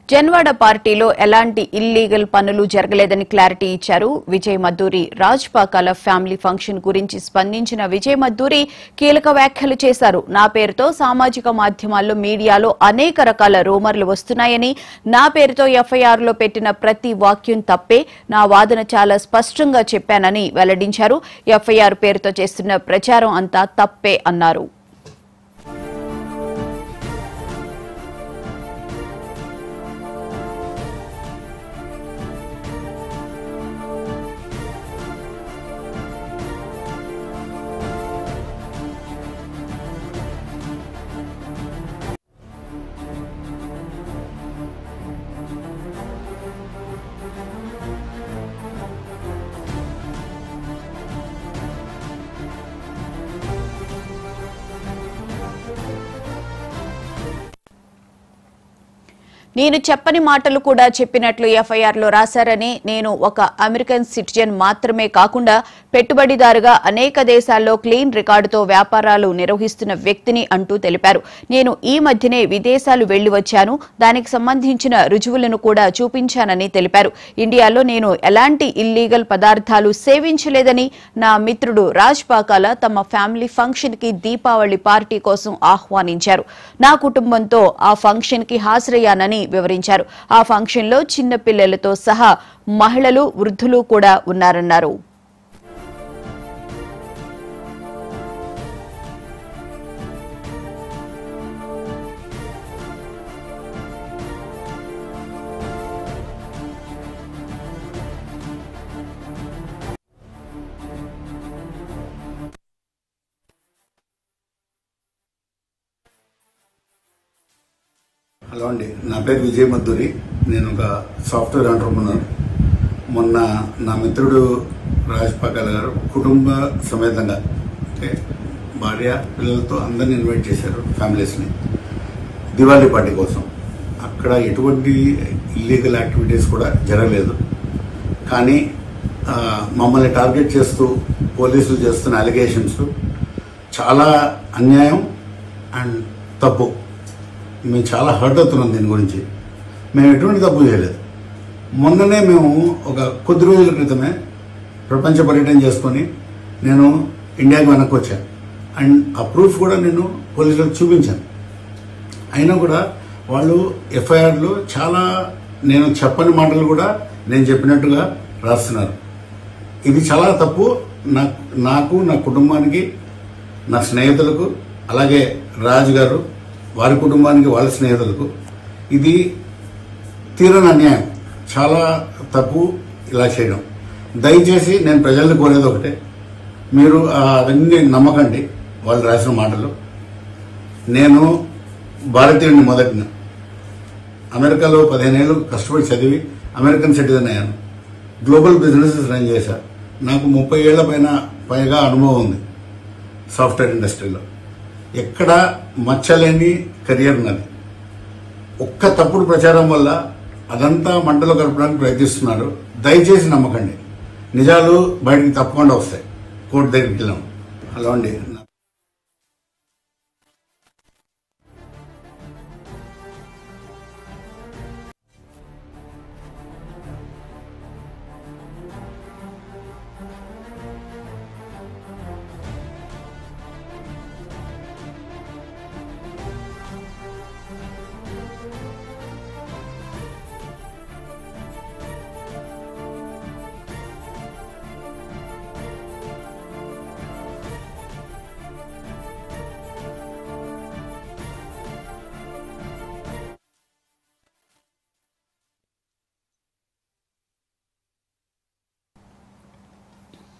జన్వాడ పార్టీలో ఎలాంటి ఇల్లీగల్ పనులు జరగలేదని క్లారిటీ ఇచ్చారు విజయ్ మద్దూరి రాజ్ పాకాల ఫ్యామిలీ ఫంక్షన్ గురించి స్పందించిన విజయ్ మద్దూరి కీలక వ్యాఖ్యలు చేశారు నా పేరుతో సామాజిక మాధ్యమాల్లో మీడియాలో అనేక రకాల రూమర్లు వస్తున్నాయని నా పేరుతో ఎఫ్ఐఆర్లో పెట్టిన ప్రతి వాక్యం తప్పే నా వాదన చాలా స్పష్టంగా చెప్పానని వెల్లడించారు ఎఫ్ఐఆర్ పేరుతో చేస్తున్న ప్రచారం అంతా తప్పే అన్నారు నేను చెప్పని మాటలు కూడా చెప్పినట్లు ఎఫ్ఐఆర్లో రాశారని నేను ఒక అమెరికన్ సిటిజన్ మాత్రమే కాకుండా పెట్టుబడిదారుగా అనేక దేశాల్లో క్లీన్ రికార్డుతో వ్యాపారాలు నిర్వహిస్తున్న వ్యక్తిని అంటూ తెలిపారు నేను ఈ మధ్యనే విదేశాలు వెళ్లి వచ్చాను దానికి సంబంధించిన రుజువులను కూడా చూపించానని తెలిపారు ఇండియాలో నేను ఎలాంటి ఇల్లీగల్ పదార్థాలు సేవించలేదని నా మిత్రుడు రాజ్ పాకాల తమ ఫ్యామిలీ ఫంక్షన్ కి దీపావళి పార్టీ కోసం ఆహ్వానించారు నా కుటుంబంతో ఆ ఫంక్షన్ కి హాజరయ్యానని వివరించారు ఆ ఫంక్షన్ లో చిన్న పిల్లలతో సహా మహిళలు వృద్ధులు కూడా ఉన్నారన్నారు హలో అండి నా పేరు విజయ్ మద్దూరి నేను ఒక సాఫ్ట్వేర్ ఎంటర్ప్రినర్ మొన్న నా మిత్రుడు రాజ్ పకాల గారు కుటుంబ సమేతంగా అంటే భార్య పిల్లలతో అందరిని ఇన్వైట్ చేశారు ఫ్యామిలీస్ని దివాళీ పార్టీ కోసం అక్కడ ఎటువంటి ఇల్లీగల్ యాక్టివిటీస్ కూడా జరగలేదు కానీ ఆ, మమ్మల్ని టార్గెట్ చేస్తూ పోలీసులు చేస్తున్న అలిగేషన్స్ చాలా అన్యాయం అండ్ తప్పు మేము చాలా హర్ట్ అవుతున్నాం దీని గురించి మేము ఎటువంటి తప్పు చేయలేదు మొన్ననే మేము ఒక కొద్ది రోజుల క్రితమే ప్రపంచ పర్యటన చేసుకొని నేను ఇండియాకి వెనక్కి వచ్చాను అండ్ ఆ ప్రూఫ్ కూడా నేను పోలీసులకు చూపించాను అయినా కూడా వాళ్ళు ఎఫ్ఐఆర్లో చాలా నేను చెప్పని మాటలు కూడా నేను చెప్పినట్టుగా రాస్తున్నారు ఇది చాలా తప్పు నా నాకు నా కుటుంబానికి నా స్నేహితులకు అలాగే రాజు గారు వారి కుటుంబానికి వాళ్ళ స్నేహితులకు ఇది తీరని అన్యాయం చాలా తప్పు ఇలా చేయడం దయచేసి నేను ప్రజల్ని కోరేది ఒకటే మీరు ఆ అవన్నీ నమ్మకండి వాళ్ళు రాసిన మాటలు నేను భారతీయుడిని మొదటిన అమెరికాలో పదిహేనేళ్ళు కష్టపడి చదివి అమెరికన్ సిటిజన్ అయ్యాను గ్లోబల్ బిజినెసెస్ రన్ చేశా నాకు ముప్పై ఏళ్ల పైన పైగా అనుభవం ఉంది సాఫ్ట్వేర్ ఇండస్ట్రీలో ఎక్కడ మచ్చలేని కెరియర్ ఉన్నది ఒక్క తప్పుడు ప్రచారం వల్ల అదంతా మంటలో కలపడానికి ప్రయత్నిస్తున్నారు దయచేసి నమ్మకండి నిజాలు బయటికి తప్పకుండా వస్తాయి కోర్టు దగ్గరికి వెళ్ళాం హలో అండి